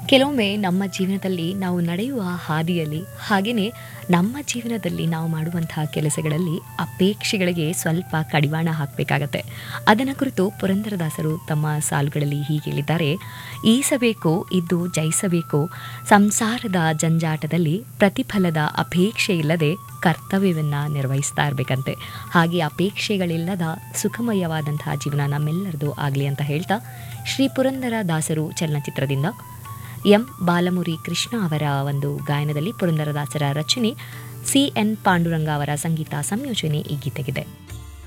ಕೆಲವೊಮ್ಮೆ ನಮ್ಮ ಜೀವನದಲ್ಲಿ ನಾವು ನಡೆಯುವ ಹಾದಿಯಲ್ಲಿ ಹಾಗೆಯೇ ನಮ್ಮ ಜೀವನದಲ್ಲಿ ನಾವು ಮಾಡುವಂತಹ ಕೆಲಸಗಳಲ್ಲಿ ಅಪೇಕ್ಷೆಗಳಿಗೆ ಸ್ವಲ್ಪ ಕಡಿವಾಣ ಹಾಕಬೇಕಾಗತ್ತೆ ಅದನ್ನು ಕುರಿತು ಪುರಂದರದಾಸರು ತಮ್ಮ ಸಾಲುಗಳಲ್ಲಿ ಹೀಗೆ ಹೇಳಿದ್ದಾರೆ ಈಸಬೇಕು ಇದ್ದು ಜಯಿಸಬೇಕು ಸಂಸಾರದ ಜಂಜಾಟದಲ್ಲಿ ಪ್ರತಿಫಲದ ಅಪೇಕ್ಷೆ ಇಲ್ಲದೆ ಕರ್ತವ್ಯವನ್ನು ನಿರ್ವಹಿಸ್ತಾ ಇರಬೇಕಂತೆ ಹಾಗೆ ಅಪೇಕ್ಷೆಗಳಿಲ್ಲದ ಸುಖಮಯವಾದಂತಹ ಜೀವನ ನಮ್ಮೆಲ್ಲರದು ಆಗಲಿ ಅಂತ ಹೇಳ್ತಾ ಶ್ರೀ ಪುರಂದರ ದಾಸರು ಚಲನಚಿತ್ರದಿಂದ ಎಂ ಬಾಲಮುರಿ ಕೃಷ್ಣ ಅವರ ಒಂದು ಗಾಯನದಲ್ಲಿ ಪುರಂದರದಾಸರ ರಚನೆ ಸಿ ಎನ್ ಪಾಂಡುರಂಗ ಅವರ ಸಂಗೀತ ಸಂಯೋಜನೆ ಈ ಗೀತೆಗಿದೆ